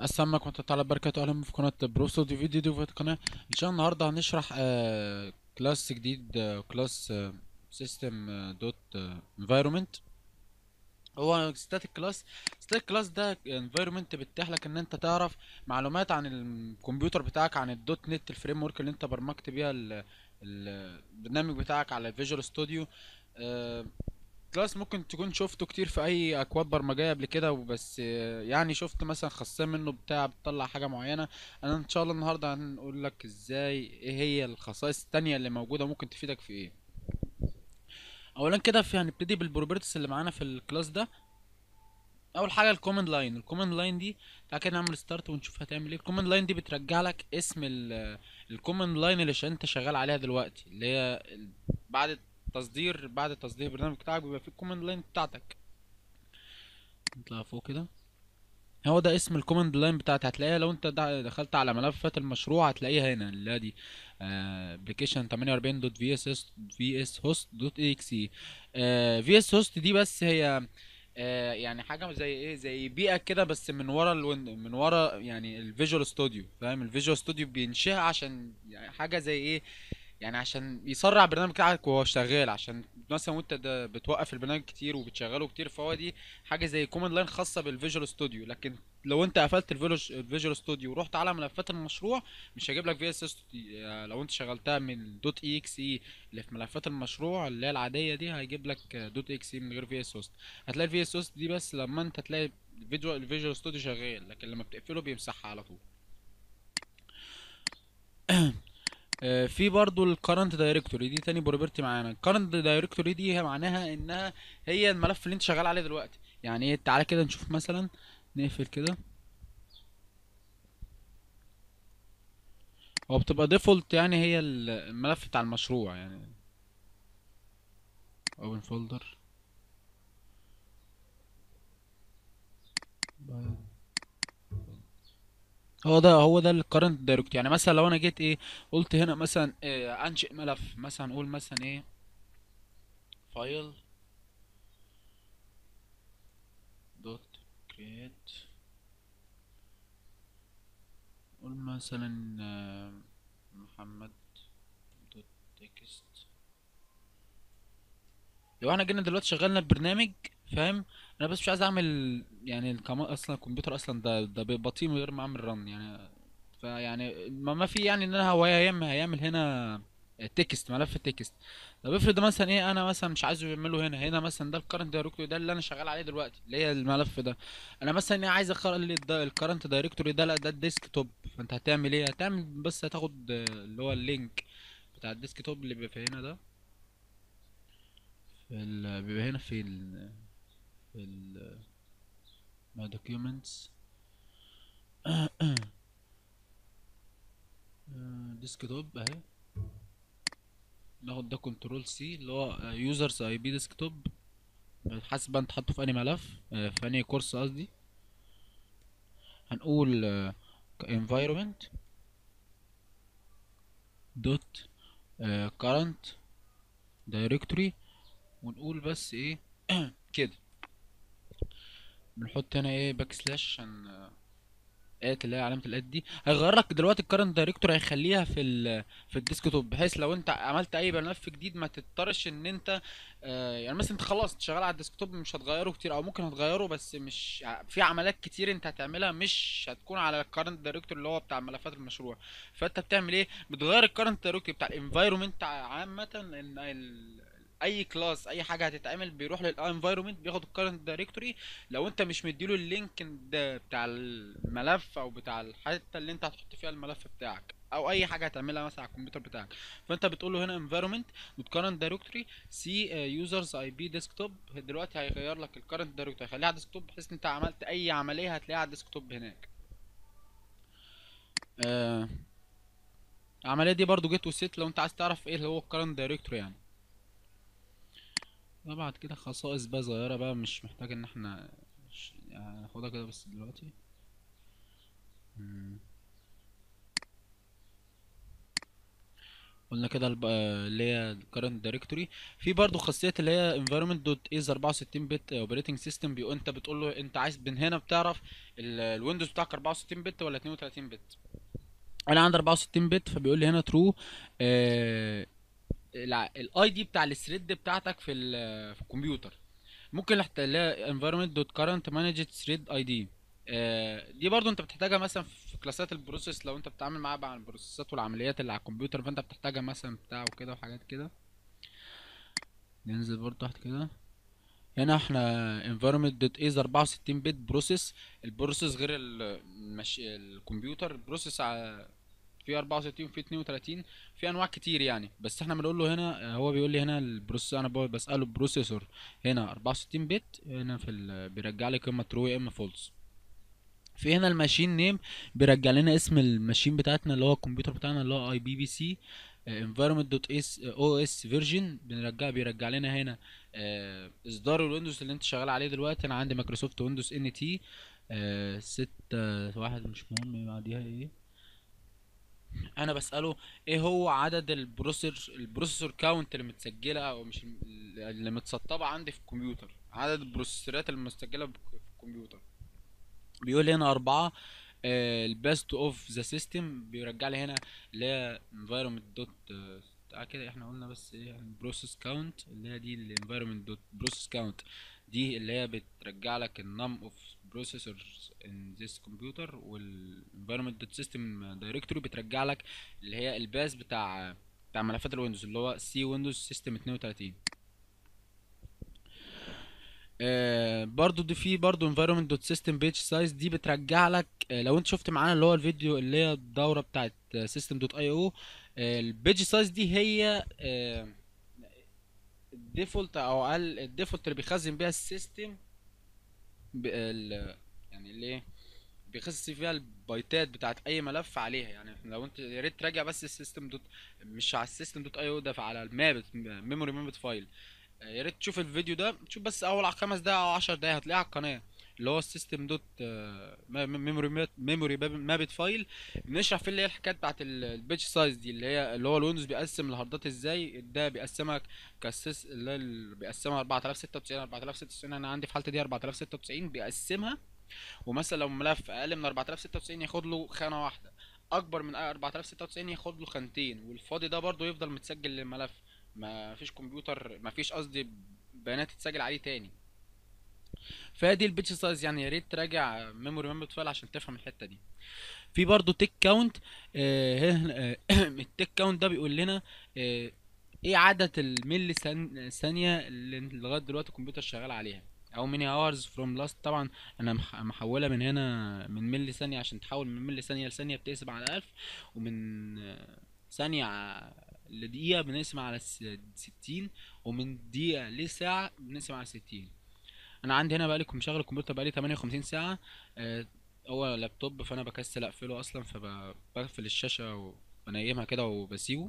السلام عليكم ورحمة الله وبركاته أهلا بكم في قناة بروسو دي فيديو دي في القناة إن شاء الله النهاردة هنشرح آه كلاس جديد آه كلاس سيستم دوت انفايرومنت هو ستاتيك كلاس ستاتيك كلاس ده انفايرومنت بيتيح لك ان انت تعرف معلومات عن الكمبيوتر بتاعك عن الدوت نت الفريم ورك اللي انت برمجت بيها ال- ال- البرنامج بتاعك على الفيجوال ستوديو كلاس ممكن تكون شفته كتير في اي اكواد برمجيه قبل كده وبس آه، يعني شفت مثلا خاصيه منه بتاع بتطلع حاجه معينه انا ان شاء الله النهارده هنقول لك ازاي ايه هي الخصائص التانية اللي موجوده ممكن تفيدك في ايه اولا كده في هنبتدي بالبروبرتيز اللي معانا في الكلاس ده اول حاجه الكوماند لاين الكوماند لاين دي تعالى كده نعمل ستارت ونشوف هتعمل ايه الكوماند لاين دي بترجع لك اسم الكوماند لاين اللي ش- انت شغال عليها دلوقتي اللي هي ال- بعد التصدير بعد تصدير البرنامج بتاعك بيبقى فيه الكوماند لاين بتاعتك نطلع فوق كده هو ده اسم الكوماند لاين بتاعتي هتلاقيها لو انت دع- دخلت على ملفات المشروع هتلاقيها هنا اللي هي دي ابلكيشن 48 دوت في اس اس في اس هوست دوت اكس اي في اس هوست دي بس هي آه، يعني حاجه زي ايه زي بيئه كده بس من ورا الوين من ورا يعني الفيجوال ستوديو فاهم الفيجوال ستوديو بينشئها عشان يعني حاجه زي ايه يعني عشان يسرع البرنامج بتاعك وهو شغال عشان مثلا وانت ده بتوقف البرنامج كتير وبتشغله كتير فهو دي حاجه زي كوماند لاين خاصه بالفيجوال ستوديو لكن لو انت قفلت الفيجوال ستوديو ورحت على ملفات المشروع مش هيجيب لك في اس اس لو انت شغلتها من دوت اي اكس اي اللي في ملفات المشروع اللي هي العاديه دي هيجيب لك دوت اكس اي من غير في اس اس هتلاقي الفي اس اس دي بس لما انت تلاقي الفيجوال الفيجوال ستوديو شغال لكن لما بتقفله بيمسحها على طول آه، في برضو الكرنت دايركتوري دي تاني بروبرتي معانا الكرنت دايركتوري دي هي معناها انها هي الملف اللي انت شغال عليه دلوقتي يعني ايه تعالى كده نشوف مثلا نقفل كده هو بتبقى ديفولت يعني هي ال- الملف بتاع المشروع يعني open folder هو ده هو ده الكرنت دايركت يعني مثلا لو انا جيت ايه قلت هنا مثلا إيه انشئ ملف مثلا نقول مثلا ايه فايل دوت كريت نقول مثلا آه، محمد دوت تكست لو احنا جينا دلوقتي شغلنا البرنامج فاهم انا بس مش عايز اعمل يعني الكمان اصلا الكمبيوتر اصلا ده ده بيبقى بطيء من غير ما اعمل رن يعني فيعني ما ما في يعني ان انا هو هيعمل هيعمل هنا تكست ملف تكست طب افرض مثلا ايه انا مثلا مش عايزه يعمله هنا هنا مثلا ده الكرنت دايركتوري ده اللي انا شغال عليه دلوقتي اللي هي الملف ده انا مثلا ايه عايز اخلي الكرنت دايركتوري ده لا ده الديسك توب فانت هتعمل ايه هتعمل بس هتاخد آه، اللي هو اللينك بتاع الديسك توب اللي بيبقى هنا ده في ال... بيبقى هنا في ال... في ال my documents ديسك توب اهي ناخد ده كنترول سي اللي هو يوزرز اي بي ديسك توب حسب بقى انت حاطه في انهي ملف آه، في انهي كورس قصدي هنقول آه، environment دوت آه، current directory ونقول بس ايه كده بنحط هنا ايه باك سلاش عشان آه، ات اللي هي علامه الات دي هيغير لك دلوقتي الكرنت دايركتور هيخليها في ال في الديسك توب بحيث لو انت عملت اي ملف جديد ما تضطرش ان انت آه يعني مثلا انت خلاص انت شغال على الديسك توب مش هتغيره كتير او ممكن هتغيره بس مش ع- في عمليات كتير انت هتعملها مش هتكون على الكرنت دايركتور اللي هو بتاع ملفات المشروع فانت بتعمل ايه بتغير الكرنت دايركتور بتاع الانفايرومنت عامه لان ال اي كلاس اي حاجه هتتعمل بيروح للانفايرومنت بياخد الكرنت دايركتوري لو انت مش مديله اللينك ده بتاع الملف او بتاع الحته اللي انت هتحط فيها الملف بتاعك او اي حاجه هتعملها مثلا على الكمبيوتر بتاعك فانت بتقول له هنا environment current directory سي users اي بي ديسكتوب دلوقتي هيغير لك الكرنت دايركتوري هيخليها على الديسكتوب بحيث ان انت عملت اي عمليه هتلاقيها على الديسكتوب هناك آه العمليه دي برضو جيت وسيت لو انت عايز تعرف ايه اللي هو الكرنت دايركتوري يعني ده بعد كده خصائص بقى صغيره بقى مش محتاج ان احنا ش- يعني هناخدها كده بس دلوقتي مم. قلنا كده الب- آه، اللي هي current directory في برضو خاصية اللي هي environment.is 64 bit operating system بيقول انت بتقول له انت عايز من هنا بتعرف ال- الويندوز بتاعك 64 بت ولا 32 بت انا عندي 64 بت فبيقول لي هنا true الاي دي بتاع الثريد بتاعتك في ال- في الكمبيوتر ممكن نحت- اللي هي environment.current managed thread id آه، دي برضو انت بتحتاجها مثلا في كلاسات البروسيس لو انت بتتعامل معاها مع البروسيسات والعمليات اللي على الكمبيوتر فانت بتحتاجها مثلا بتاع وكده وحاجات كده ننزل برضو تحت كده هنا احنا environment.is 64 بت بروسيس البروسيس غير ال- المش... الكمبيوتر البروسيس ع- في 64 في 32 في انواع كتير يعني بس احنا بنقول له هنا هو بيقول لي هنا البروسيس انا بقول- بساله البروسيسور هنا 64 بت هنا في ال... بيرجع لي قيمه ترو يا اما فولس في هنا الماشين نيم بيرجع لنا اسم الماشين بتاعتنا اللي هو الكمبيوتر بتاعنا اللي هو اي بي بي سي environment.s او اس فيرجن بنرجع بيرجع لنا هنا آه، اصدار الويندوز اللي انت شغال عليه دلوقتي انا عندي مايكروسوفت ويندوز ان تي ستة واحد مش مهم بعديها ايه انا بساله ايه هو عدد البروسيسور البروسيسور كاونت اللي متسجله او مش الم- اللي متسطبه عندي في الكمبيوتر عدد البروسيسورات اللي متسجله في الكمبيوتر بيقول لي هنا أربعة البيست اوف ذا سيستم بيرجع لي هنا اللي هي environment دوت تعال كده احنا قلنا بس ايه بروسيس كاونت اللي هي دي الانفايرمنت دوت بروسيس كاونت دي اللي هي بترجع لك النم اوف بروسيسورز ان ذيس كمبيوتر والانفايرمنت دوت سيستم دايركتوري بترجع لك اللي هي الباس بتاع بتاع ملفات الويندوز اللي هو سي ويندوز سيستم 32 آه برضو دي في برضو environment دوت سيستم بيج سايز دي بترجع لك آه لو انت شفت معانا اللي هو الفيديو اللي هي الدوره بتاعت سيستم دوت اي او البيج سايز دي هي آه الديفولت او اقل الديفولت اللي بيخزن بيها السيستم ب- ال- يعني اللي ايه بيخزن فيها البايتات بتاعت اي ملف عليها يعني لو انت يا ريت تراجع بس السيستم دوت مش على السيستم دوت اي او ده على الماب ميموري ماب فايل يا ريت تشوف الفيديو ده تشوف بس اول على خمس دقايق او عشر دقايق هتلاقيه على القناه اللي هو السيستم دوت ميموري ميموري مابت فايل بنشرح فيه اللي هي الحكايات بتاعت البيج سايز دي اللي هي اللي هو الويندوز بيقسم الهاردات ازاي ده بيقسمها كاسس اللي هي ال- بيقسمها 4096 4096 انا عندي في حالتي دي 4096 بيقسمها ومثلا لو ملف اقل من 4096 ياخد له خانه واحده اكبر من 4096 ياخد له خانتين والفاضي ده برضو يفضل متسجل للملف ما فيش كمبيوتر ما فيش قصدي بيانات تتسجل عليه تاني فدي البيتش سايز يعني يا ريت تراجع ميموري ميموري فايل عشان تفهم الحته دي في برضو تيك كاونت التيك كاونت ده بيقول لنا آه، ايه عدد الملي ثان- ثانيه اللي لغايه دلوقتي الكمبيوتر شغال عليها او ميني اورز فروم لاست طبعا انا مح- محوله من هنا من ملي ثانيه عشان تحول من ملي ثانيه لثانيه بتقسم على 1000 ومن آه، ثانيه ع- لدقيقه بنقسم على الس- 60 ومن دقيقه لساعه بنقسم على 60 انا عندي هنا بقالي مشغل الكمبيوتر بقالي 58 ساعه آه، هو لابتوب فانا بكسل اقفله اصلا فبقفل الشاشه وبنيمها كده وبسيبه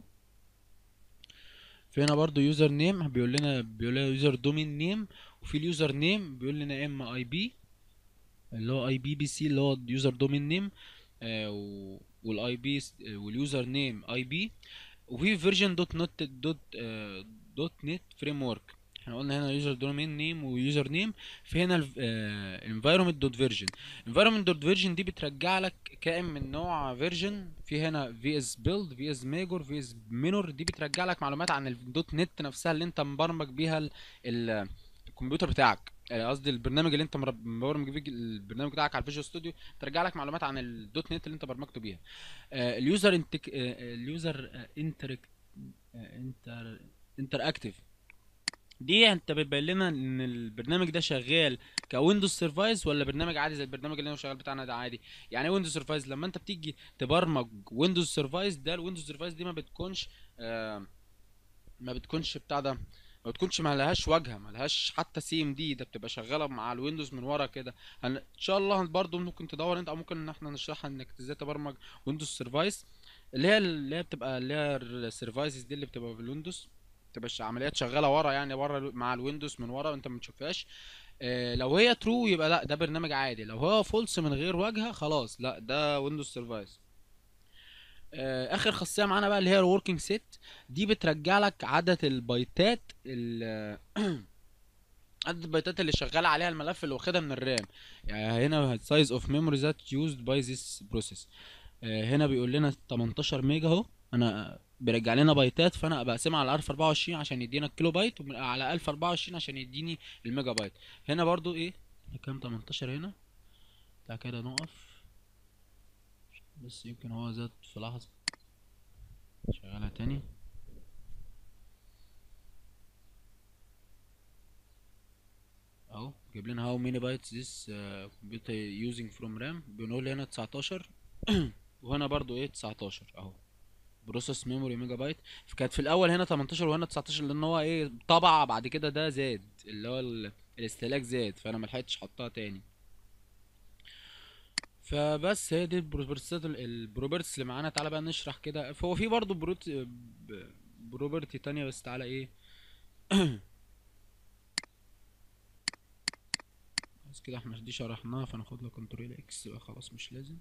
في هنا برضو يوزر نيم بيقول لنا بيقول لنا يوزر دومين نيم وفي اليوزر نيم بيقول لنا ام اي بي اللي هو اي بي بي سي اللي هو يوزر دومين نيم والاي بي واليوزر نيم اي بي وفي فيرجن دوت نوت دوت دوت نت فريم ورك احنا قلنا هنا يوزر دومين نيم ويوزر نيم في هنا انفايرمنت دوت فيرجن انفايرمنت دوت فيرجن دي بترجع لك كائن من نوع فيرجن في هنا في اس بيلد في اس ميجور في اس مينور دي بترجع لك معلومات عن الدوت نت نفسها اللي انت مبرمج بيها ال- ال- الكمبيوتر بتاعك آه، قصدي البرنامج اللي انت مرب- مبرمج بيه البرنامج بتاعك على الفيجوال ستوديو ترجع لك معلومات عن الدوت نت اللي انت برمجته بيها آه، اليوزر انتك آه، اليوزر انتر انتر انتر اكتف دي انت بتبين لنا ان البرنامج ده شغال كويندوز سيرفايس ولا برنامج عادي زي البرنامج اللي هو شغال بتاعنا ده عادي يعني ايه ويندوز سيرفايس لما انت بتيجي تبرمج ويندوز سيرفايس ده الويندوز سيرفايس دي ما بتكونش آه ما بتكونش بتاع ده ما بتكونش ما لهاش واجهه ما لهاش حتى سي ام دي ده بتبقى شغاله مع الويندوز من ورا كده هن... ان شاء الله برضه ممكن تدور انت او ممكن ان احنا نشرحها انك ازاي تبرمج ويندوز سيرفايس اللي هي اللي هي بتبقى اللي هي السيرفايسز دي اللي بتبقى في الويندوز بتبقى الش- عمليات شغاله ورا يعني ورا الو- مع الويندوز من ورا انت ما بتشوفهاش آه، لو هي ترو يبقى لا ده برنامج عادي لو هو فولس من غير واجهه خلاص لا ده ويندوز سيرفايس آه، اخر خاصيه معانا بقى اللي هي الوركينج سيت دي بترجع لك عدد البايتات ال- عدد البايتات اللي شغال عليها الملف اللي واخدها من الرام يعني هنا size of memory that used by this process آه، هنا بيقول لنا 18 ميجا اهو انا بيرجع لنا بايتات فانا بقسمها على 1024 عشان يدينا الكيلو بايت وعلى 1024 عشان يديني الميجا بايت هنا برضو ايه كام 18 هنا بتاع كده نقف بس يمكن هو زاد في لحظة شغالها تاني اهو جايب لنا هاو ميني بايتس ذس كمبيوتر يوزنج فروم رام بنقول هنا 19 وهنا برضو ايه 19 اهو بروسيس ميموري ميجا بايت كانت في الاول هنا 18 وهنا 19 لان هو ايه طبع بعد كده ده زاد اللي هو ال- الاستهلاك زاد فانا ملحقتش احطها تاني فبس هي دي البروبرتيات البروبرتيز اللي معانا تعالى بقى نشرح كده هو في برضه بروت بروبرتي تانية بس تعالى ايه بس كده احنا دي شرحناها فناخد لها كنترول اكس بقى خلاص مش لازم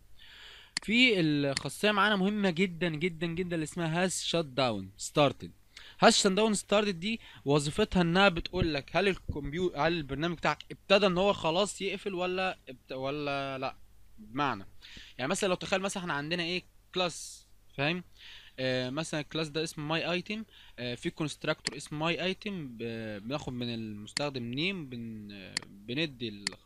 في الخاصيه معانا مهمه جدا جدا جدا اللي اسمها هاش شات داون ستارتد هاش شات داون ستارتد دي وظيفتها انها بتقول لك هل الكمبيوتر هل البرنامج بتاعك ابتدى ان هو خلاص يقفل ولا ابت... ولا لا بمعنى يعني مثلا لو تخيل مثلا احنا عندنا ايه كلاس فاهم آه مثلا الكلاس ده اسمه ماي ايتم آه في كونستراكتور اسمه ماي ايتم بناخد من المستخدم نيم بن آه بندي الخ...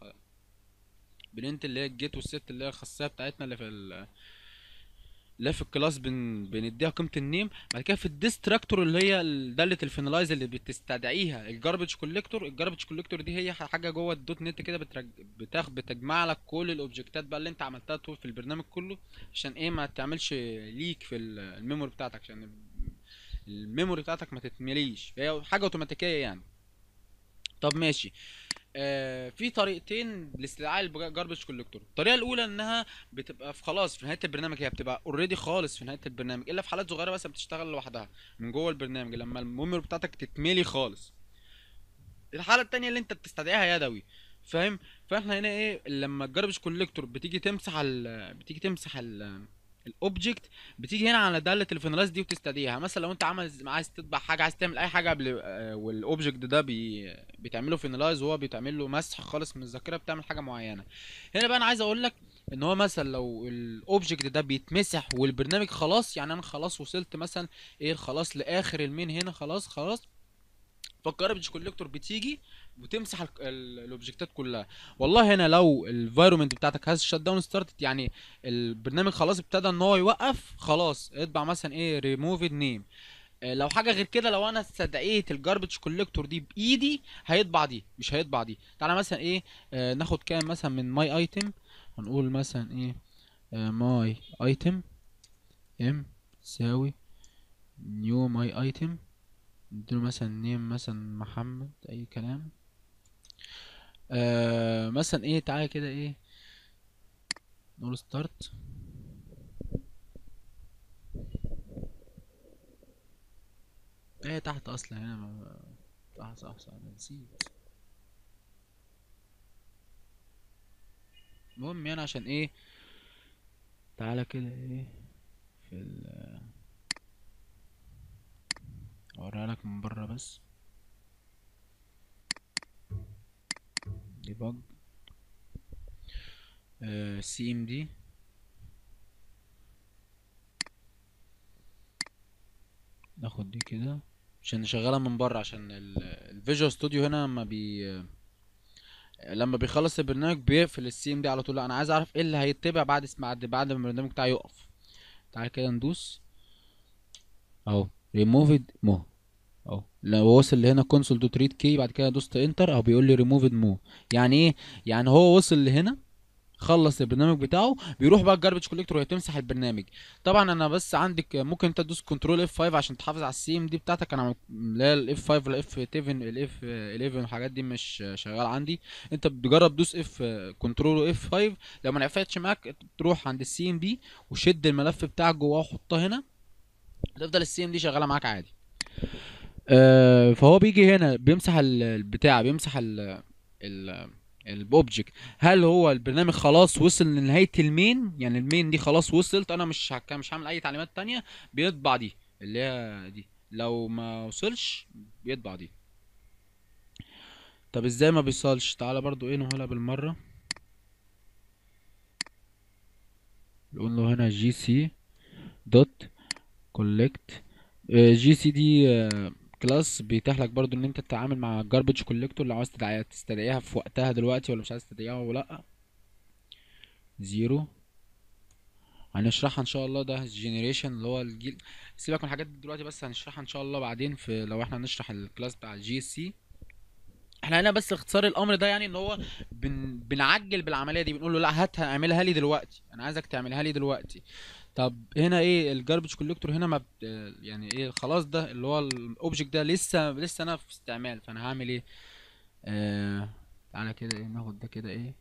بننت اللي هي الجيت والست اللي هي الخاصيه بتاعتنا اللي في ال... اللي هي في الكلاس بن... بنديها قيمه النيم بعد كده في الديستراكتور اللي هي ال- داله الفينلايز اللي بتستدعيها الجاربج كوليكتور الجاربج كوليكتور دي هي حاجه جوه الدوت نت كده بترج... بتاخ... بتجمع لك كل الاوبجكتات بقى اللي انت عملتها طول في البرنامج كله عشان ايه ما تعملش ليك في ال- الميموري بتاعتك عشان ال- الميموري بتاعتك ما تتمليش فهي حاجه اوتوماتيكيه يعني طب ماشي آه في طريقتين لاستدعاء الجاربج كوليكتور الطريقه الاولى انها بتبقى في خلاص في نهايه البرنامج هي بتبقى اوريدي خالص في نهايه البرنامج الا في حالات صغيره بس بتشتغل لوحدها من جوه البرنامج لما الميموري بتاعتك تتملي خالص الحاله التانية اللي انت بتستدعيها يدوي فاهم فاحنا هنا ايه لما الجاربج كوليكتور بتيجي تمسح ال بتيجي تمسح ال الاوبجكت بتيجي هنا على داله الفينلايز دي وتستدعيها مثلا لو انت عايز عايز تطبع حاجه عايز تعمل اي حاجه قبل آه، والاوبجكت ده بي بتعمله فينلايز وهو بيتعمل له مسح خالص من الذاكره بتعمل حاجه معينه هنا بقى انا عايز اقول لك ان هو مثلا لو الاوبجكت ده بيتمسح والبرنامج خلاص يعني انا خلاص وصلت مثلا ايه خلاص لاخر المين هنا خلاص خلاص فالجاربج كوليكتور بتيجي وتمسح ال- ال- الاوبجكتات كلها والله هنا لو الفايرومنت بتاعتك هاز شات داون ستارتد يعني البرنامج خلاص ابتدى ان هو يوقف خلاص اطبع مثلا ايه ريموفد نيم لو حاجه غير كده لو انا استدعيت الجاربج كوليكتور دي بايدي هيطبع دي مش هيطبع دي تعالى مثلا ايه آه ناخد كام مثلا من ماي ايتم هنقول مثلا ايه ماي ايتم ام تساوي نيو ماي ايتم نديله مثلا نيم مثلا محمد اي كلام آه مثلا ايه تعالى كده ايه نقول ستارت ايه تحت اصلا هنا ما... صح صح صح انا نسيت المهم يعني عشان ايه تعالى كده ايه في ال اوريها لك من بره بس ديباج سي ام دي ناخد دي كده عشان نشغلها من بره عشان الفيجوال ستوديو هنا لما بي لما بيخلص البرنامج بيقفل السي ام دي على طول لا انا عايز اعرف ايه اللي هيتبع بعد بعد بعد ما البرنامج بتاعي يقف تعالى كده ندوس اهو ريموفد مو اهو لو وصل لهنا كونسول دوت ريد كي بعد كده دوست انتر اهو بيقول لي ريموفد مو يعني ايه يعني هو وصل لهنا خلص البرنامج بتاعه بيروح بقى الجاربج كوليكتور وهي تمسح البرنامج طبعا انا بس عندك ممكن انت تدوس كنترول اف 5 عشان تحافظ على السي ام دي بتاعتك انا لا الاف 5 ولا اف 7 الاف 11 الحاجات دي مش شغال عندي انت بتجرب دوس اف كنترول اف 5 لو ما نفعتش معاك تروح عند السي ام دي وشد الملف بتاعك جواه وحطه هنا تفضل السي ام دي شغاله معاك عادي آه فهو بيجي هنا بيمسح ال- البتاع بيمسح ال ال الاوبجكت هل هو البرنامج خلاص وصل لنهايه المين يعني المين دي خلاص وصلت انا مش هك... مش هعمل اي تعليمات تانية بيطبع دي اللي هي دي لو ما وصلش بيطبع دي طب ازاي ما بيوصلش تعالى برضو ايه نقولها بالمره نقول له هنا جي سي دوت كولكت جي سي دي كلاس بيتيح لك برضو ان انت تتعامل مع جاربج كولكتور لو عاوز تدعي- تستدعيها في وقتها دلوقتي ولا مش عايز تستدعيها ولا لا زيرو هنشرحها ان شاء الله ده جنريشن اللي هو الجيل سيبك من الحاجات دي دلوقتي بس هنشرحها ان شاء الله بعدين في لو احنا هنشرح الكلاس بتاع الجي اس سي احنا هنا بس اختصار الامر ده يعني ان هو بن... بنعجل بالعمليه دي بنقول له لا هات اعملها لي دلوقتي انا عايزك تعملها لي دلوقتي طب هنا ايه الجاربج كولكتور هنا ما بت... يعني ايه خلاص ده اللي هو الاوبجكت ده لسه لسه انا في استعمال فانا هعمل ايه آه... تعالى كده ايه ناخد ده كده ايه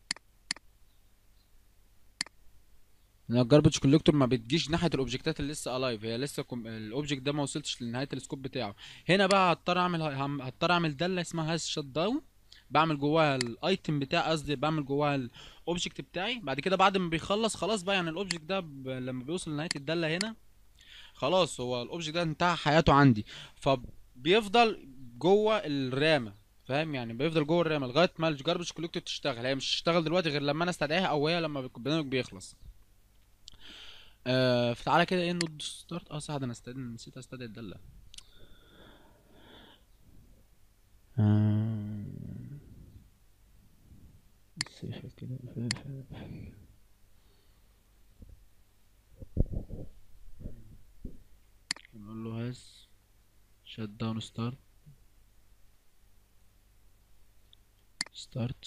لان الجاربج كولكتور ما بتجيش ناحيه الاوبجكتات اللي لسه الايف هي لسه كم... الاوبجكت ده ما وصلتش لنهايه السكوب بتاعه هنا بقى هضطر اعمل هم- هضطر اعمل داله اسمها هاز شت داون بعمل جواها الايتم بتاعي قصدي بعمل جواها الاوبجكت بتاعي بعد كده بعد ما بيخلص خلاص بقى يعني الاوبجكت ده ب... لما بيوصل لنهايه الداله هنا خلاص هو الاوبجكت ده انتهى حياته عندي فبيفضل جوه الرامه فاهم يعني بيفضل جوه الرامه لغايه ما الجاربج كولكتور تشتغل هي مش هتشتغل دلوقتي غير لما انا استدعيها او هي لما البرنامج بيخلص آه فتعالى كده ايه نود ستارت اه صح ده انا استدعي نسيت استدعي الداله آه... صفر كده نقول له هاز شت داون ستارت ستارت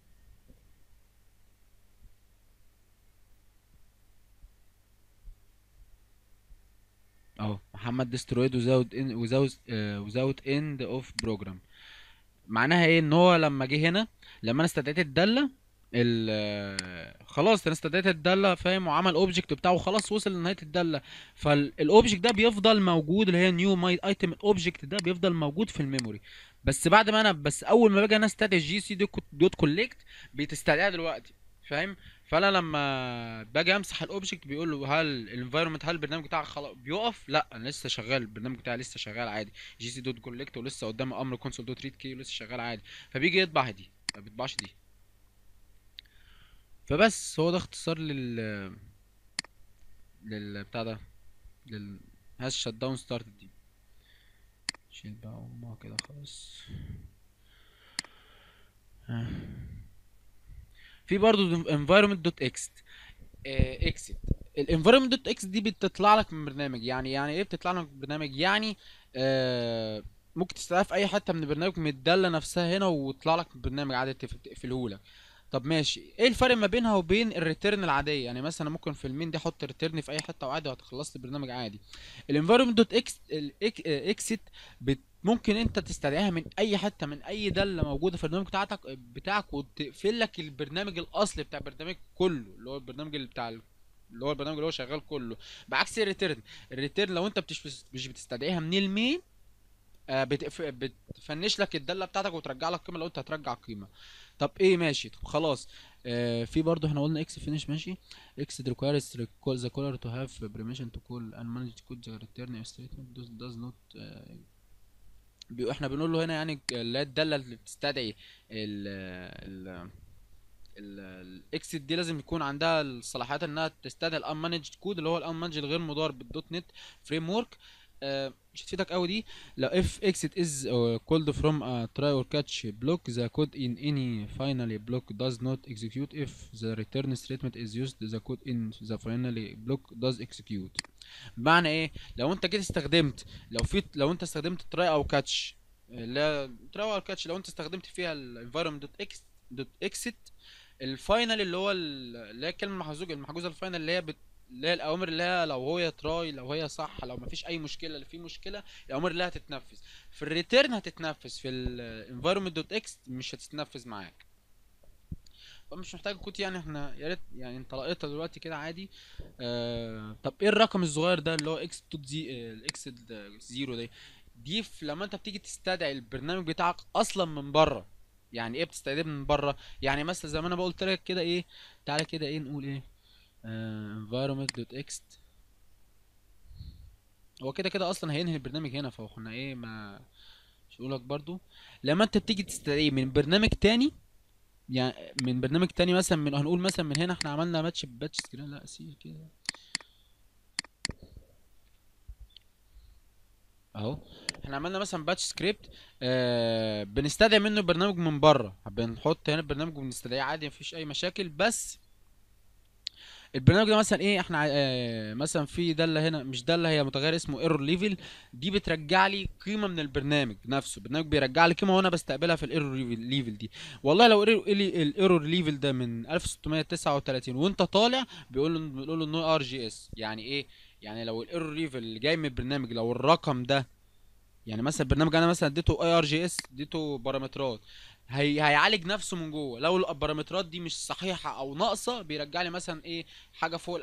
اهو محمد ديسترويد وزاوت ان وزاوت وزاوت اند اوف بروجرام معناها ايه ان هو لما جه هنا لما انا استدعيت الداله ال آه، خلاص انا استدعيت الداله فاهم وعمل اوبجكت بتاعه خلاص وصل لنهايه الداله فالاوبجكت ده بيفضل موجود اللي هي نيو ماي ايتم الاوبجكت ده بيفضل موجود في الميموري بس بعد ما انا بس اول ما باجي انا استدعي الجي سي دوت كولكت بتستدعيها دلوقتي فاهم فانا لما باجي امسح الاوبجكت بيقول له هل الانفايرمنت هل البرنامج بتاعك خلاص بيقف لا انا لسه شغال البرنامج بتاعي لسه شغال عادي جي سي دوت كولكت ولسه قدامي امر كونسول دوت ريد كي ولسه شغال عادي فبيجي يطبع دي ما بيطبعش دي فبس هو ده اختصار لل لل بتاع ده لل هاز شت داون ستارت دي شيل بقى امها كده خلاص آه. في برضو environment دوت اكست اكسيت الانفايرمنت دوت اكس دي بتطلع لك من برنامج يعني يعني ايه بتطلع لك من برنامج يعني آه ممكن تستدعيها في اي حته من البرنامج من الداله نفسها هنا وتطلع لك من البرنامج عادي تقف- تقفله لك طب ماشي ايه الفرق ما بينها وبين الريتيرن العاديه يعني مثلا ممكن في المين دي احط ريتيرن في اي حته وعادي وهتخلص لي البرنامج عادي الانفايرمنت دوت اكس الاكسيت ممكن انت تستدعيها من اي حته من اي داله موجوده في البرنامج بتاعتك بتاعك وتقفل لك البرنامج الاصلي بتاع البرنامج كله اللي هو البرنامج اللي بتاع ال- اللي هو البرنامج اللي هو شغال كله بعكس الريتيرن الريتيرن لو انت بتش مش بتستدعيها من المين آه، بتقف- بتفنش لك الداله بتاعتك وترجع لك قيمه لو انت هترجع قيمه طب ايه ماشي طب خلاص آه في برضه احنا قلنا اكس فينش ماشي اكس requires recall the caller to have permission to call and manage code the return statement does, does not آه بي- احنا بنقول له هنا يعني اللي هي الداله اللي بتستدعي ال ال الاكسيت دي لازم يكون عندها الصلاحيات انها تستدعي الانمانجد كود اللي هو الانمانجد الغير مدار بالدوت نت فريم ورك مش هتفيدك قوي دي لو if exit is uh, called from a try or catch block the code in any finally block does not execute if the return statement is used the code in the finally block does execute بمعنى ايه لو انت جيت استخدمت لو في لو انت استخدمت تراي او كاتش لا تراي او كاتش لو انت استخدمت فيها الانفايرمنت دوت اكس دوت اكسيت الفاينل اللي هو ال- اللي هي الكلمه المحجوزه المحجوزه الفاينل اللي هي بت... اللي هي الاوامر اللي هي لو هي تراي لو هي صح لو مفيش اي مشكله اللي في مشكله الاوامر اللي هتتنفذ في الريتيرن هتتنفذ في الانفايرمنت دوت اكس مش هتتنفذ معاك فمش محتاج كود يعني احنا يا ريت يعني انت لقيتها دلوقتي كده عادي آه طب ايه الرقم الصغير ده اللي هو اكس دوت زي الاكس زيرو ده دي في- لما انت بتيجي تستدعي البرنامج بتاعك اصلا من بره يعني ايه بتستعيديه من بره يعني مثلا زي ما انا قلت لك كده ايه تعالى كده ايه نقول ايه آه environment.ext هو كده كده اصلا هينهي البرنامج هنا فاحنا ايه ما مش هقولك برضو لما انت بتيجي تستدعيه من برنامج تاني يعني من برنامج تاني مثلا من هنقول مثلا من هنا احنا عملنا ماتش باتش سكرين لا سي كده اهو احنا عملنا مثلا باتش سكريبت آه بنستدعي منه برنامج من بره بنحط هنا البرنامج وبنستدعيه عادي مفيش اي مشاكل بس البرنامج ده مثلا ايه احنا آه مثلا في داله هنا مش داله هي متغير اسمه ايرور ليفل دي بترجع لي قيمه من البرنامج نفسه البرنامج بيرجع لي قيمه وانا بستقبلها في الايرور ليفل دي والله لو الايرور ليفل ده من 1639 وانت طالع بيقول له بيقول له نو ار جي اس يعني ايه يعني لو الايرور ليفل اللي جاي من البرنامج لو الرقم ده يعني مثلا البرنامج انا مثلا اديته اي ار جي اس اديته بارامترات هي هيعالج نفسه من جوه لو البارامترات دي مش صحيحه او ناقصه بيرجع لي مثلا ايه حاجه فوق ال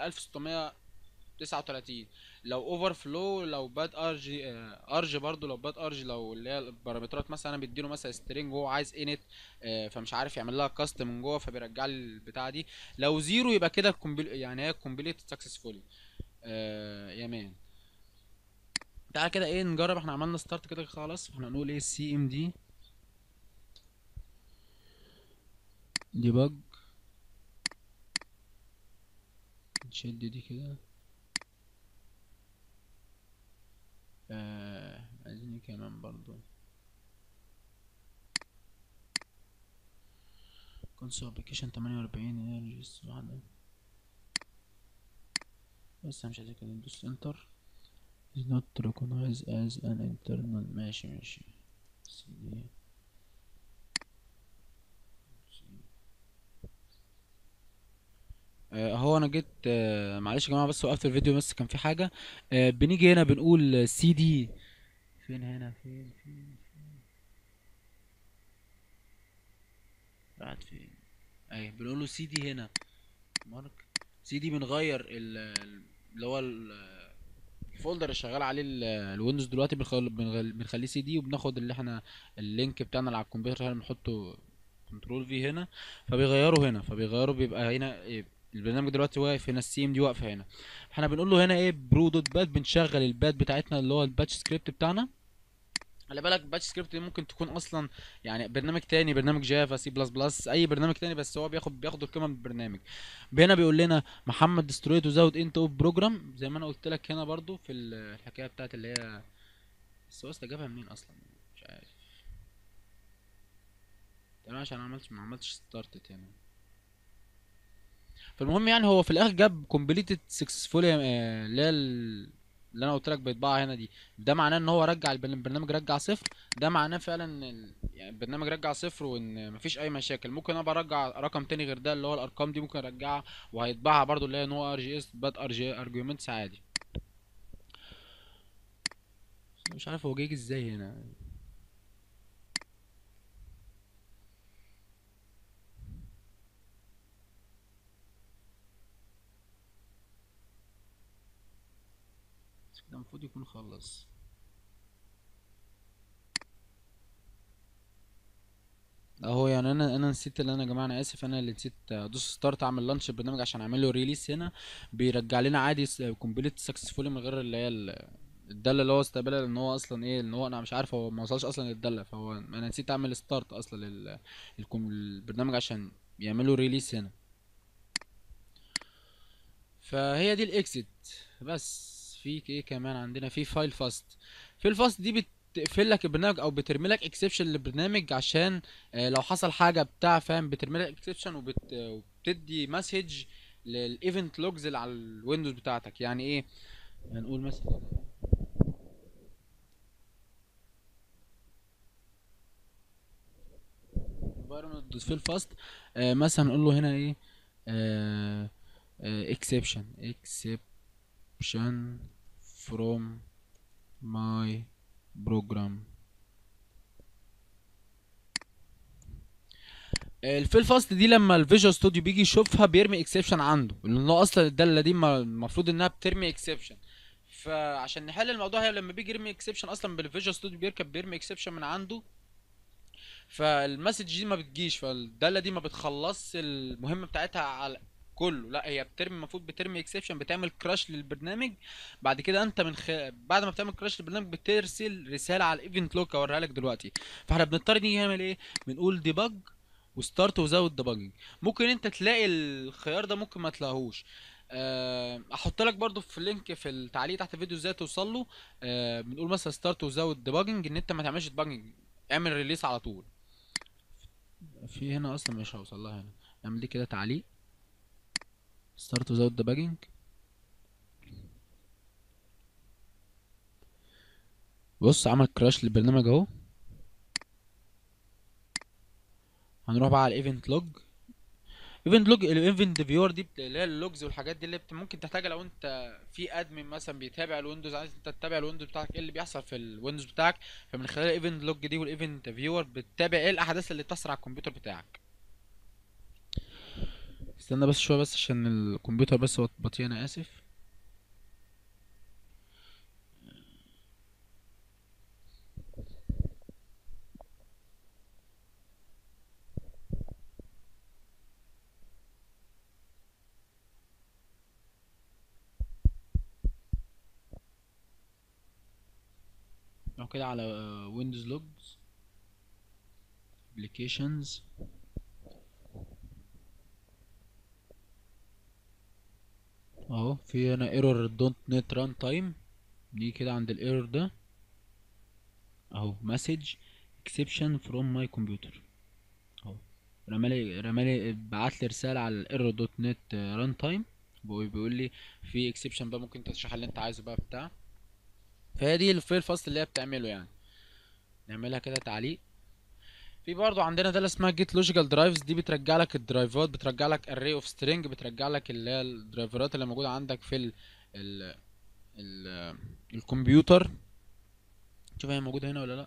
1639 لو اوفر فلو لو باد ار جي ار جي برضه لو باد ار جي لو اللي هي البارامترات مثلا انا بديله مثلا سترينج هو عايز انت فمش عارف يعمل لها كاست من جوه فبيرجع لي البتاعه دي لو زيرو يبقى كده كومبل يعني هي كومبليت سكسسفولي يا مان تعالى كده ايه نجرب احنا عملنا ستارت كده خلاص احنا هنقول ايه سي ام دي ديبج نشد دي كده آه عايزين إيه كمان برضو كونسول ابلكيشن 48 انرجيز واحدة بس مش عايزين كده ندوس انتر is not recognized as an internal ماشي ماشي CD. آه، هو انا جيت آه، معلش يا جماعه بس وقفت الفيديو بس كان في حاجه آه، بنيجي هنا بنقول سي دي فين هنا فين فين راحت فين اهي بنقول له سي دي هنا مارك سي دي بنغير ال- ال- اللي هو ال- الفولدر اللي شغال عليه ال- الويندوز دلوقتي بنخل- بنغل- بنخليه سي دي وبناخد اللي احنا اللينك بتاعنا اللي على الكمبيوتر هنا بنحطه كنترول في هنا فبيغيروا هنا فبيغيروا بيبقى هنا إيه البرنامج دلوقتي واقف هنا السي ام دي واقفه هنا احنا بنقول له هنا ايه برو دوت بات بنشغل البات بتاعتنا اللي هو الباتش سكريبت بتاعنا خلي بالك باتش سكريبت دي ممكن تكون اصلا يعني برنامج تاني برنامج جافا سي بلس بلس اي برنامج تاني بس هو بياخد بياخد القيمه من البرنامج هنا بيقول لنا محمد دسترويت وزود انت اوف بروجرام زي ما انا قلت لك هنا برضو في ال- الحكايه بتاعت اللي هي بس هو أصل جابها منين اصلا مش عارف تمام عشان ما عملتش ما عملتش ستارت هنا فالمهم يعني هو في الاخر جاب كومبليتد سكسسفولي اللي هي ال- اللي انا قلت لك بيطبعها هنا دي ده معناه ان هو رجع البرن- البرنامج رجع صفر ده معناه فعلا ان ال- يعني البرنامج رجع صفر وان مفيش اي مشاكل ممكن انا برجع رقم تاني غير ده اللي هو الارقام دي ممكن ارجعها وهيطبعها برضو اللي هي نو ار جي اس باد ار جي ارجيومنتس عادي بس مش عارف هو جاي ازاي هنا بس كده المفروض يكون خلص اهو يعني انا انا نسيت اللي انا يا جماعه انا اسف انا اللي نسيت ادوس ستارت اعمل لانش البرنامج عشان اعمل له ريليس هنا بيرجع لنا عادي كومبليت سكسسفولي من غير اللي هي ال- الداله اللي هو استقبلها لان هو اصلا ايه ان هو انا مش عارف هو ما وصلش اصلا للداله فهو انا نسيت اعمل ستارت اصلا لل الكم- البرنامج عشان يعملوا ريليس هنا فهي دي الاكسيت بس في ايه كمان عندنا في فايل فاست في الفاست دي بتقفل لك البرنامج او بترمي لك اكسبشن للبرنامج عشان آه، لو حصل حاجه بتاع فاهم بترمي لك اكسبشن وبت... وبتدي مسج للايفنت لوجز اللي على الويندوز بتاعتك يعني ايه هنقول مثلا environment دوت فيل فاست مثلا نقول له هنا ايه آه exception exception from my program الفيل فاست دي لما الفيجوال ستوديو بيجي يشوفها بيرمي اكسبشن عنده لان هو اصلا الداله دي ما- المفروض انها بترمي اكسبشن فعشان نحل الموضوع هي لما بيجي يرمي اكسبشن اصلا بالفيجوال ستوديو بيركب بيرمي اكسبشن من عنده فالمسج دي ما بتجيش فالداله دي ما بتخلصش المهمه بتاعتها على كله لا هي بترمي المفروض بترمي اكسبشن بتعمل كراش للبرنامج بعد كده انت من خ... بعد ما بتعمل كراش للبرنامج بترسل رساله على الايفنت لوك اوريها لك دلوقتي فاحنا بنضطر نيجي نعمل ايه بنقول ديبج وستارت وزود ديباجنج ممكن انت تلاقي الخيار ده ممكن ما تلاقيهوش آه، احط لك برضو في اللينك في التعليق تحت الفيديو ازاي توصل له آه، بنقول مثلا ستارت وزود ديباجنج ان انت ما تعملش ديباجنج اعمل ريليس على طول في هنا اصلا مش هوصل لها هنا اعمل دي كده تعليق ستارت وزود ديباجنج بص عمل كراش للبرنامج اهو هنروح بقى على الايفنت لوج ايفنت لوج الايفنت فيور دي بت- اللي هي اللوجز والحاجات دي اللي بت- ممكن تحتاجها لو انت في ادمن مثلا بيتابع الويندوز عايز انت تتابع الويندوز بتاعك ايه اللي بيحصل في الويندوز بتاعك فمن خلال الايفنت لوج دي والايفنت فيور بتتابع ايه الاحداث اللي بتحصل على الكمبيوتر بتاعك استنى بس شويه بس عشان الكمبيوتر بس هو بطيء انا اسف لو كده على ويندوز لوجز ابلكيشنز اهو في هنا ايرور دونت نت ران تايم نيجي كده عند الايرور ده اهو مسج اكسبشن فروم ماي كمبيوتر اهو رمالي رمالي بعت لي رساله على الايرور دوت نت ران تايم بيقول لي في اكسبشن بقى ممكن تشرح اللي انت عايزه بقى بتاع فهي دي الفيل الفصل اللي هي بتعمله يعني نعملها كده تعليق في برضو عندنا ده اللي اسمها جيت لوجيكال درايفز دي بترجع لك الدرايفات بترجع لك اري اوف سترينج بترجع لك اللي هي الدرايفرات اللي موجوده عندك في ال ال ال الكمبيوتر شوف هي موجوده هنا ولا لا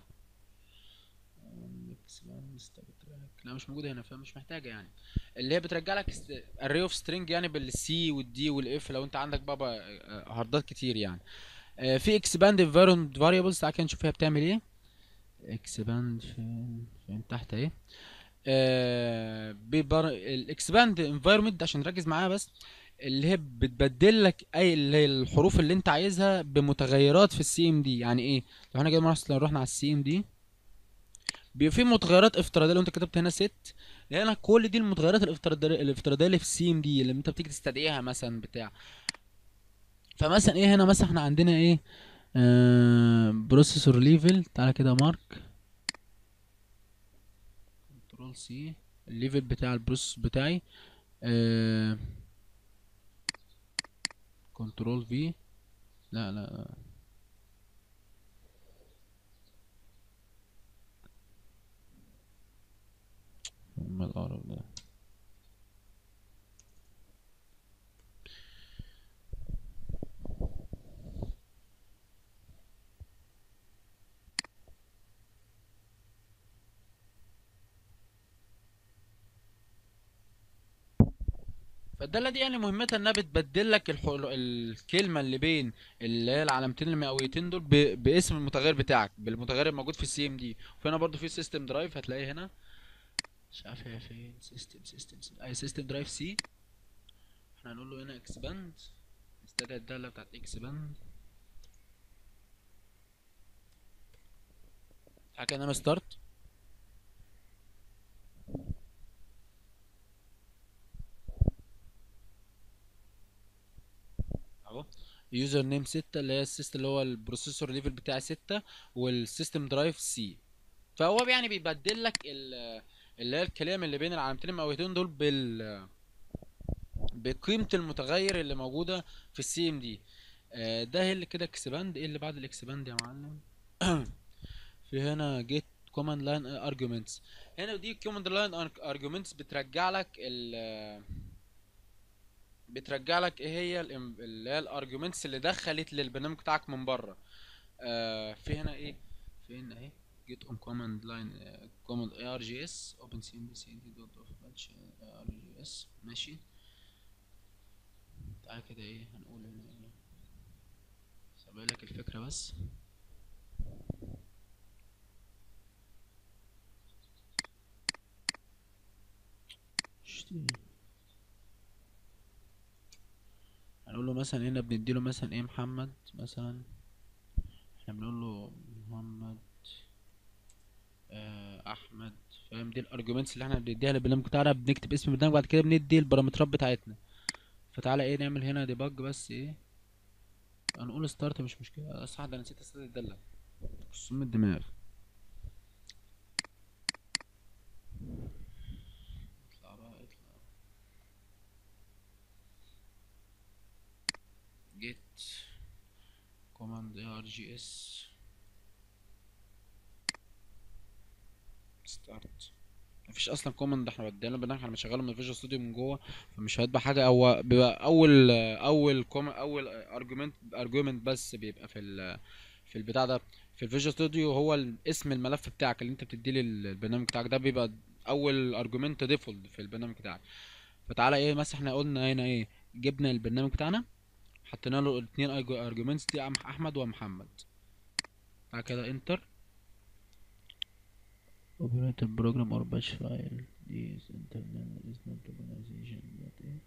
لا مش موجوده هنا فمش محتاجه يعني اللي هي بترجع لك اري اوف سترينج يعني بالسي والدي والاف لو انت عندك بابا هاردات كتير يعني آه، في اكسباند environment variables تعالى كده نشوف هي بتعمل ايه اكسباند فين فين تحت اهي آه بيبر... الاكسباند انفايرمنت عشان نركز معاها بس اللي هي بتبدل لك اي اللي هي الحروف اللي انت عايزها بمتغيرات في السي ام دي يعني ايه لو احنا كده مثلا رحنا على السي ام دي بيبقى في متغيرات افتراضيه لو انت كتبت هنا ست هنا كل دي المتغيرات الافتراضيه الافتراضيه اللي في السي ام دي اللي انت بتيجي تستدعيها مثلا بتاع فمثلا ايه هنا مثلا احنا عندنا ايه آه بروسيسور ليفل تعالى كده مارك كنترول سي الليفل بتاع البروسيس بتاعي آه كنترول في لا لا لا. ما القرف ده فالدالة دي يعني مهمتها انها بتبدل لك الحل... الكلمة اللي بين اللي هي العلامتين المئويتين دول ب... باسم المتغير بتاعك بالمتغير الموجود في السي ام دي وهنا برضو في سيستم درايف هتلاقيه هنا مش عارف هي فين سيستم سيستم اي سيستم درايف سي احنا هنقول له هنا اكسباند نستدعي الدالة بتاعت اكسباند تعالى كده نعمل ستارت اهو يوزر نيم 6 اللي هي السيستم اللي هو البروسيسور ليفل بتاعي 6 والسيستم درايف سي فهو يعني بيبدل لك ال- اللي هي الكلام اللي بين العلامتين المئويتين دول بال بقيمة المتغير اللي موجودة في السي ام دي ده هي اللي كده اكسباند ايه اللي بعد الاكسباند يا معلم في هنا جيت كوماند لاين ارجيومنتس هنا دي كوماند لاين ارجيومنتس بترجع لك ال بترجع لك ايه هي الام- اللي هي الارجيومنتس اللي دخلت للبرنامج بتاعك من بره آه في هنا ايه في هنا اهي جيت اون كوماند لاين كوماند اي ار جي اس اوبن سي ام بي سي دي دوت اوف باتش اي ار جي اس ماشي تعالى كده ايه هنقول هنا ايه سابق لك الفكره بس تي هنقول له مثلا هنا بنديله مثلا ايه محمد مثلا احنا بنقول له محمد آه احمد فاهم دي الارجيومنتس اللي احنا بنديها للبرنامج بتاعنا بنكتب اسم البرنامج بعد كده بندي البارامترات بتاعتنا فتعالى ايه نعمل هنا ديباج بس ايه هنقول ستارت مش مشكله صح ده أنا نسيت استخدم الداله خصوم الدماغ اطلع بقى اطلع جيت كوماند ار جي اس ستارت مفيش اصلا كوماند احنا بدينا البرنامج احنا بنشغله من فيجوال ستوديو من جوه فمش هيطبع حاجه هو بيبقى اول اول كوم اول ارجيومنت ارجيومنت بس بيبقى في ال في البتاع ده في الفيجوال ستوديو هو ال- اسم الملف بتاعك اللي انت بتديه للبرنامج بتاعك ده بيبقى اول ارجيومنت ديفولت في البرنامج بتاعك فتعالى ايه مثلا احنا قلنا هنا ايه جبنا البرنامج بتاعنا حطينا له الاثنين ارجيومنتس دي أم- احمد ومحمد بعد كده انتر operator program or batch file is internal is not organization but ايه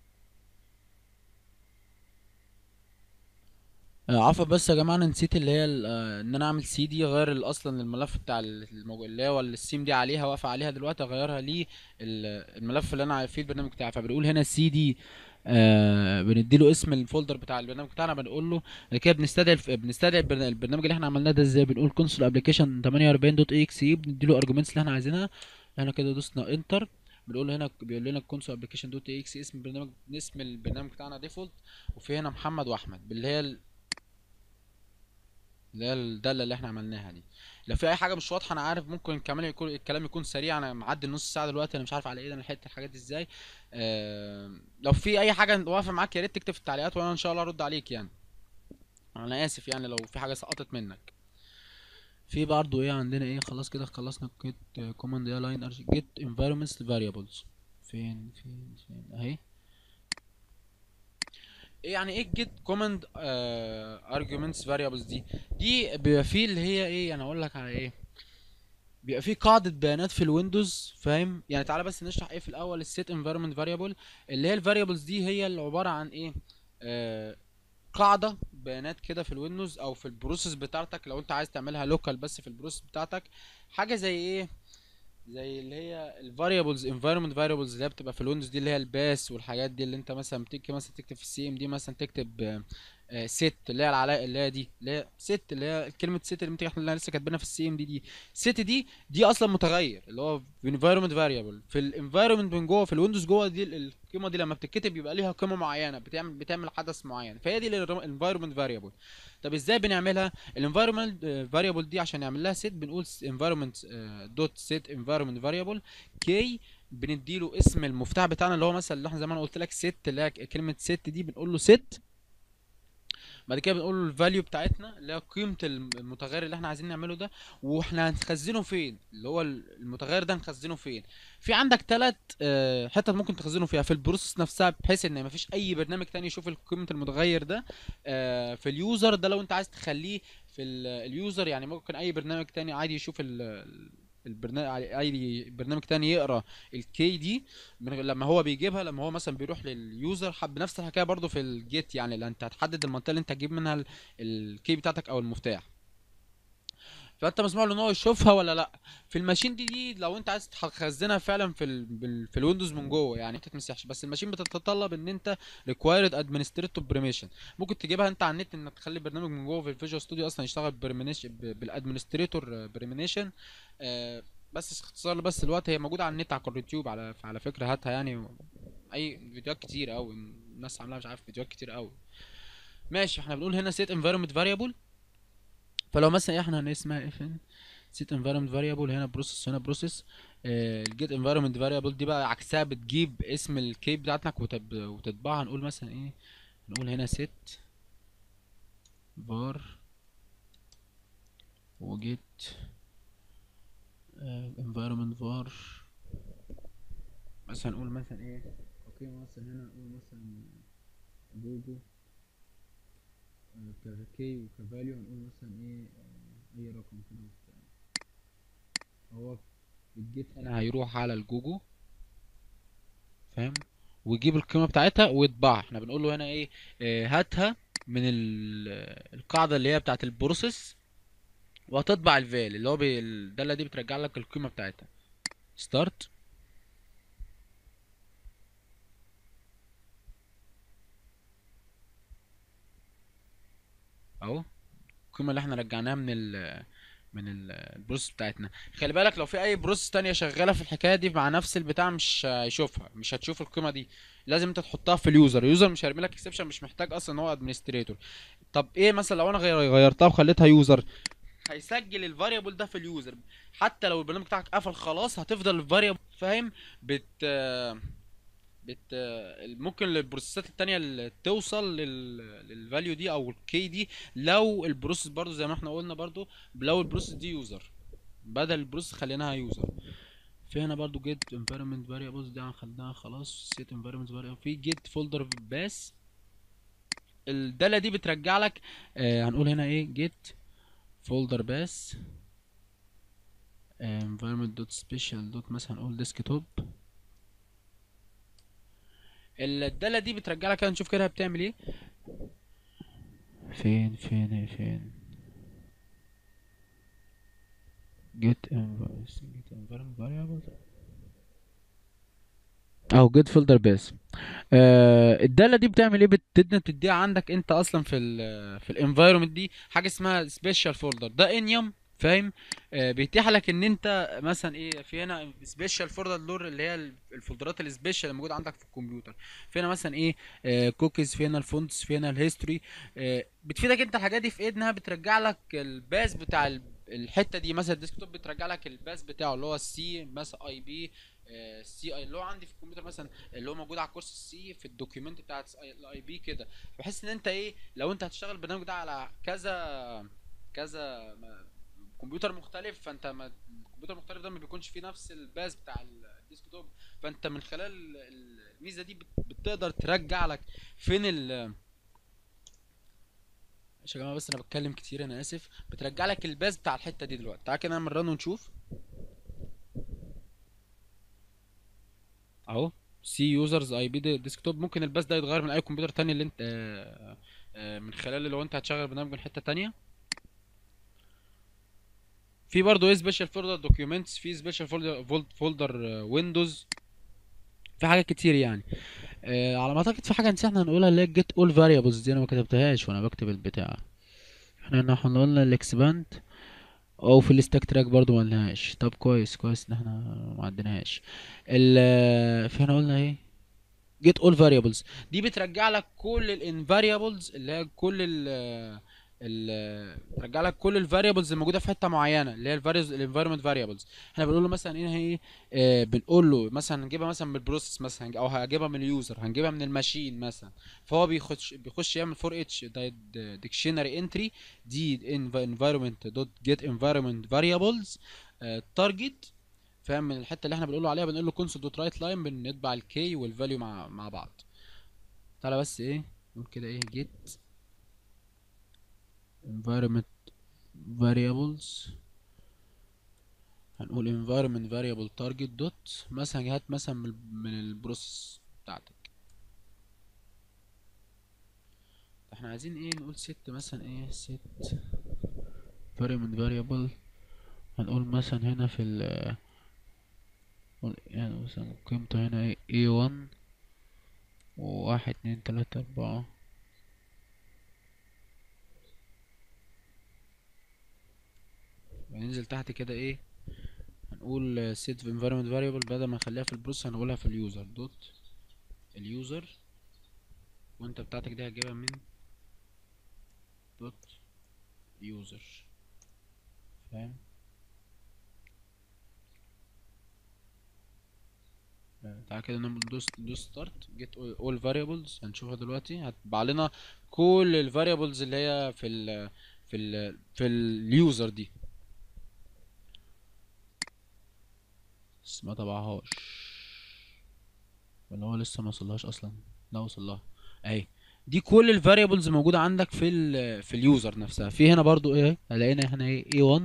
آه، عفوا بس يا جماعه انا نسيت اللي هي ال- آه، ان انا اعمل سي دي غير ال- اصلا الملف بتاع ال- الموج... اللي هو السيم دي عليها واقفه عليها دلوقتي اغيرها ليه ال- الملف اللي انا فيه البرنامج بتاعي فبنقول هنا سي دي آه بنديله اسم الفولدر بتاع البرنامج بتاعنا بنقول له بعد كده بنستدعي الف- بنستدعي البرن- البرنامج اللي احنا عملناه ده ازاي بنقول كونسول ابلكيشن 48 دوت اكس اي بنديله الارجيومنتس اللي احنا عايزينها احنا كده دوسنا انتر بنقول له هنا بيقول لنا الكونسول ابلكيشن دوت اكس اسم البرنامج اسم البرنامج بتاعنا ديفولت وفي هنا محمد واحمد باللي هي ال- اللي هي الداله اللي احنا عملناها دي لو في اي حاجه مش واضحه انا عارف ممكن الكلام يكون الكلام يكون سريع انا معدي النص ساعه دلوقتي انا مش عارف على ايه انا لحقت الحاجات دي ازاي آه لو في اي حاجه واقفه معاك يا ريت تكتب في التعليقات وانا ان شاء الله ارد عليك يعني انا اسف يعني لو في حاجه سقطت منك في برضه ايه عندنا ايه خلاص كده خلصنا جيت كوماند ايه لاين جيت environments variables فين فين فين اهي ايه يعني ايه جيت كوماند arguments variables دي دي بيبقى فيه اللي هي ايه انا اقول لك على ايه بيبقى فيه قاعدة بيانات في الويندوز فاهم يعني تعالى بس نشرح ايه في الاول السيت environment variable اللي هي الفاريبلز دي هي اللي عبارة عن ايه آه قاعدة بيانات كده في الويندوز او في البروسيس بتاعتك لو انت عايز تعملها لوكال بس في البروسيس بتاعتك حاجة زي ايه زي اللي هي الفاريبلز environment variables اللي هي بتبقى في الويندوز دي اللي هي الباس والحاجات دي اللي انت مثلا بتيجي مثلا تكتب في السي ام دي مثلا تكتب ست اللي هي العلاء اللي هي دي اللي هي ست اللي هي كلمه ست اللي بتيجي احنا لسه كاتبينها في السي ام دي دي ست دي دي اصلا متغير اللي هو environment variable في الانفايرمنت من جوه في الويندوز جوه دي ال- القيمه دي لما بتتكتب يبقى ليها قيمه معينه بتعمل بتعمل حدث معين فهي دي الانفايرمنت variable طب ازاي بنعملها الانفايرمنت فاريبل دي عشان نعمل لها سيت بنقول environment دوت سيت environment variable كي بنديله اسم المفتاح بتاعنا اللي هو مثلا اللي احنا زي ما انا قلت لك ست اللي هي كلمه ست دي بنقول له ست بعد كده بنقول له الفاليو بتاعتنا اللي هي قيمه الم- المتغير اللي احنا عايزين نعمله ده واحنا هنخزنه فين اللي هو المتغير ده هنخزنه فين في عندك ثلاث حتت ممكن تخزنه فيها في البروسيس نفسها بحيث ان مفيش اي برنامج تاني يشوف قيمه المتغير ده آه، في اليوزر ده لو انت عايز تخليه في ال- اليوزر يعني ممكن اي برنامج تاني عادي يشوف ال- البرنامج اي برنامج تاني يقرا الكي دي من غير- لما هو بيجيبها لما هو مثلا بيروح لليوزر حب نفس الحكايه برضو في الجيت يعني اللي انت هتحدد المنطقه اللي انت هتجيب منها ال- الكي بتاعتك او المفتاح فانت مسموح له ان هو يشوفها ولا لا في الماشين دي دي لو انت عايز تخزنها فعلا في ال... بال- في الويندوز من جوه يعني ما تتمسحش بس الماشين بتتطلب ان انت required administrative permission ممكن تجيبها انت على النت انك تخلي البرنامج من جوه في الفيجوال ستوديو اصلا يشتغل بالادمنستريتور بريمينيشن بس اختصار بس الوقت هي موجوده على النت على اليوتيوب على على فكره هاتها يعني اي فيديوهات كتير قوي الناس عاملاها مش عارف فيديوهات كتير قوي ماشي احنا بنقول هنا set environment variable فلو مثلا احنا هنسمها ايه فين set environment variable هنا process هنا process آه الجيت environment variable دي بقى عكسها بتجيب اسم الكي بتاعتك وتب... وتطبعها نقول مثلا ايه نقول هنا set var وجيت آه environment var مثلا نقول مثلا ايه اوكي مثلا هنا نقول مثلا جوجو آه، ككي وكفاليو هنقول مثلا ايه آه، اي رقم كده وبتاع هو في الجيت هنا هيروح على الجوجو فاهم ويجيب القيمه بتاعتها ويطبعها احنا بنقول له هنا ايه آه، هاتها من ال- القاعده اللي هي بتاعت البروسيس وهتطبع الفال اللي هو بي- الداله دي بترجع لك القيمه بتاعتها ستارت اهو القيمه اللي احنا رجعناها من ال من ال- البروسيس بتاعتنا خلي بالك لو في اي بروسيس تانية شغاله في الحكايه دي مع نفس البتاع مش هيشوفها مش هتشوف القيمه دي لازم انت تحطها في اليوزر اليوزر مش هيرمي لك اكسبشن مش محتاج اصلا ان هو ادمنستريتور طب ايه مثلا لو انا غير- غيرتها وخليتها يوزر هيسجل الفاريبل ده في اليوزر حتى لو البرنامج بتاعك قفل خلاص هتفضل الفاريبل فاهم بت بت ممكن البروسيسات التانية اللي توصل لل... للفاليو دي او الكي دي لو البروسيس برضو زي ما احنا قلنا برضو لو البروسيس دي يوزر بدل البروسيس خليناها يوزر في هنا برضو get environment variables دي خدناها خلاص set environment variable في get folder pass الدالة دي بترجع لك آه هنقول هنا ايه get folder pass آه environment dot special dot مثلا هنقول desktop الدالة دي بترجع لك كده نشوف كده بتعمل ايه فين فين فين get env- get environment variables او get folder base آه الداله دي بتعمل ايه بتدنا بتديها عندك انت اصلا في ال في الانفايرمنت دي حاجه اسمها سبيشال فولدر ده انيوم فاهم آه بيتيح لك ان انت مثلا ايه في هنا سبيشال فولدر لور اللي هي الفولدرات السبيشال اللي موجوده عندك في الكمبيوتر في هنا مثلا ايه آه كوكيز في هنا الفونتس في هنا الهيستوري آه بتفيدك انت الحاجات دي في ايه انها بترجع لك الباس بتاع ال- الحته دي مثلا الديسكتوب بترجع لك الباس بتاعه اللي هو السي مثلا اي بي سي اي اللي هو عندي في الكمبيوتر مثلا اللي هو موجود على كورس السي في الدوكيومنت بتاعت الاي بي كده بحيث ان انت ايه لو انت هتشتغل البرنامج ده على كذا كذا م- كمبيوتر مختلف فانت ما الكمبيوتر المختلف ده ما بيكونش فيه نفس الباس بتاع الديسكتوب فانت من خلال ال- الميزه دي بت- بتقدر ترجع لك فين ال يا جماعه بس انا بتكلم كتير انا اسف بترجع لك الباس بتاع الحته دي دلوقتي تعالى كده نعمل رن ونشوف اهو سي يوزرز اي بي ديسكتوب ممكن الباس ده يتغير من اي كمبيوتر تاني اللي انت آه، آه، من خلال لو انت هتشغل برنامج من حته تانية في برضه ايه سبيشال فولدر دوكيومنتس في سبيشال فولدر فولدر ويندوز في حاجات كتير يعني آه على ما اعتقد في حاجه نسينا هنقولها اللي هي جيت اول فاريبلز دي انا ما كتبتهاش وانا بكتب البتاع احنا هنا احنا قلنا الاكسباند او في الستاك تراك برضو ما قلناهاش طب كويس كويس ان احنا ما عدناهاش ال في هنا قلنا ايه get all variables دي بترجع لك كل ال variables اللي هي كل ال ال بترجع لك كل ال variables الموجوده في حته معينه اللي هي ال variables ال environment variables احنا بنقول له مثلا ايه هي آه بنقول له مثلا هنجيبها مثلا من البروسيس مثلا او هجيبها من اليوزر هنجيبها من الماشين مثلا فهو بيخش بيخش يعمل فور اتش ديكشنري انتري دي environment دوت get environment variables تارجت فاهم من الحته اللي احنا بنقوله عليها بنقول له كونسول دوت رايت لاين بنطبع الكي والفاليو مع مع بعض تعالى بس ايه نقول كده ايه get environment variables هنقول environment variable target dot مثلا هات مثلا من ال- من البروسيس بتاعتك احنا عايزين ايه نقول set مثلا ايه set environment variable هنقول مثلا هنا في ال نقول يعني مثلا قيمته هنا ايه A1 وواحد اتنين تلاتة أربعة وننزل تحت كده ايه هنقول set environment variable بدل ما نخليها في البروسيس هنقولها في اليوزر دوت اليوزر وانت بتاعتك دي هتجيبها من دوت يوزر فاهم تعالى كده نعمل دوس دوس ستارت جيت اول فاريبلز هنشوفها دلوقتي هتبع لنا كل الفاريبلز اللي هي في ال في ال في اليوزر دي بس ما طبعهاش ولا هو لسه ما وصلهاش اصلا لا وصلها اهي دي كل الفاريبلز موجوده عندك في ال في اليوزر نفسها في هنا برضو ايه لقينا هنا ايه A1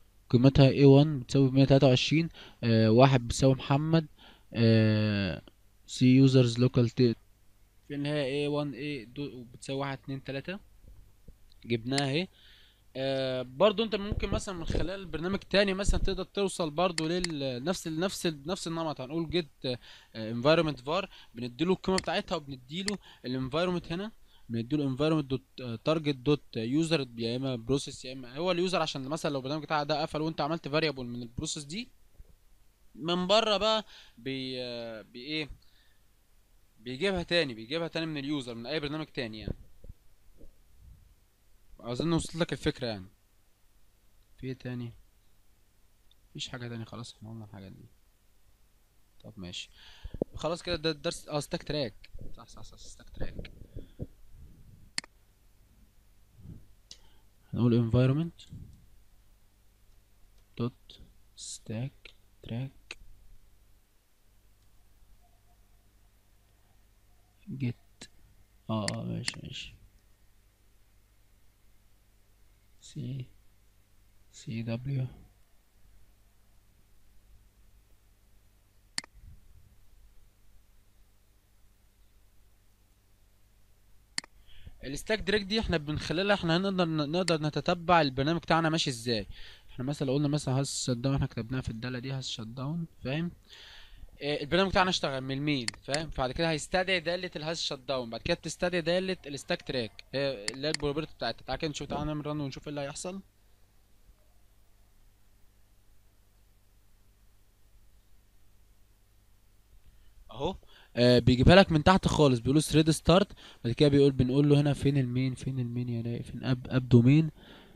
قيمتها A1 بتساوي 123 آه واحد بتساوي محمد آه سي يوزرز لوكال في النهاية A1 A دو بتساوي واحد اتنين تلاتة جبناها اهي آه برضو انت ممكن مثلا من خلال برنامج تاني مثلا تقدر توصل برضو لنفس ال نفس ال نفس النمط هنقول جيت انفايرمنت فار بنديله القيمه بتاعتها وبنديله الانفايرمنت هنا بنديله انفايرمنت دوت تارجت دوت يوزر يا اما بروسيس يا اما هو اليوزر عشان مثلا لو البرنامج بتاعك ده قفل وانت عملت فاريبل من البروسيس دي من بره بقى بي آه، بي ايه بيجيبها تاني بيجيبها تاني من اليوزر من اي برنامج تاني يعني اظن وصلت لك الفكره يعني في ايه تاني مفيش حاجه تاني خلاص احنا قلنا الحاجات دي طب ماشي خلاص كده ده الدرس اه ستاك تراك صح صح صح ستاك تراك هنقول environment dot stack track get اه اه ماشي ماشي سي سي دبليو الستاك دراج دي احنا من خلالها احنا هنقدر نقدر نتتبع البرنامج بتاعنا ماشي ازاي احنا مثلا لو قلنا مثلا هاس شت داون احنا كتبناها في الداله دي هاس شت داون فاهم اه البرنامج بتاعنا اشتغل من المين فاهم بعد كده هيستدعي داله الهاس شت داون بعد كده بتستدعي داله الستاك تراك اه اللي هي البروبرتي بتاعتها تعالى كده نشوف تعالى نعمل رن ونشوف ايه اللي هيحصل اهو آه بيجيبها لك من تحت خالص بيقول ثريد ستارت بعد كده بيقول بنقول له هنا فين المين فين المين يا رايق فين اب اب دومين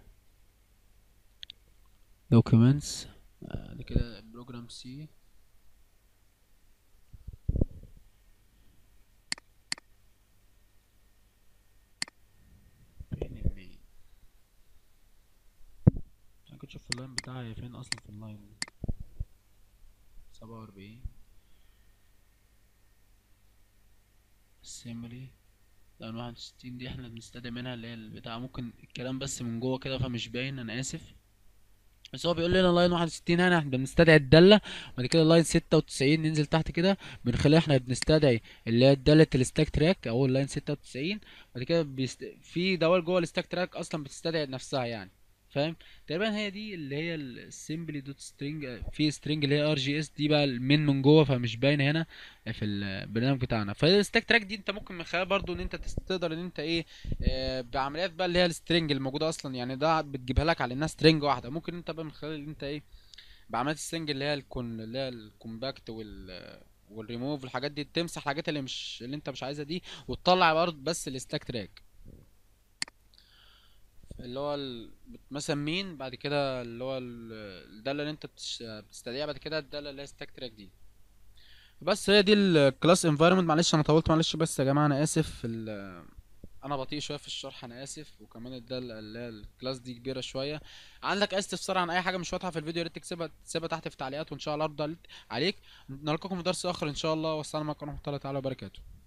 دوكيومنتس بعد كده بروجرام سي فين المين انا كنت اشوف اللاين بتاعي فين اصلا في اللاين سبعة واربعين assembly لان واحد وستين دي احنا بنستخدم منها اللي هي البتاع ممكن الكلام بس من جوه كده فمش باين انا اسف بس هو بيقول لنا لاين واحد وستين هنا احنا بنستدعي الدالة بعد كده لاين ستة وتسعين ننزل تحت كده من خلالها احنا بنستدعي اللي هي دالة الستاك تراك او اللاين ستة وتسعين بعد كده بيست... في دوال جوه الستاك تراك اصلا بتستدعي نفسها يعني فاهم تقريبا هي دي اللي هي السيمبلي دوت سترينج في سترينج اللي هي ار جي اس دي بقى المين من جوه فمش باين هنا في البرنامج بتاعنا فالستاك تراك دي انت ممكن من خلال برضو ان انت تس- تقدر ان انت ايه آه، بعمليات بقى اللي هي السترينج الموجوده اصلا يعني ده بتجيبها لك على انها سترينج واحده ممكن انت بقى من خلال ان انت ايه بعمليات السترينج اللي هي الكون اللي هي الكومباكت وال والريموف والحاجات دي تمسح الحاجات اللي مش اللي انت مش عايزها دي وتطلع برضه بس الستاك تراك اللي هو ال... مثلا مين بعد كده اللي هو ال- الداله اللي انت بتش- بتستدعيها بعد كده الداله اللي هي ستاك تراك دي بس هي دي الكلاس انفايرمنت معلش انا طولت معلش بس يا جماعه انا اسف في ال... انا بطيء شويه في الشرح انا اسف وكمان الداله اللي هي الكلاس دي كبيره شويه عندك اي استفسار عن اي حاجه مش واضحه في الفيديو يا ريت تكتبها تسيبها تحت في التعليقات وان شاء الله ارد عليك نلقاكم في درس اخر ان شاء الله والسلام عليكم ورحمه الله تعالى وبركاته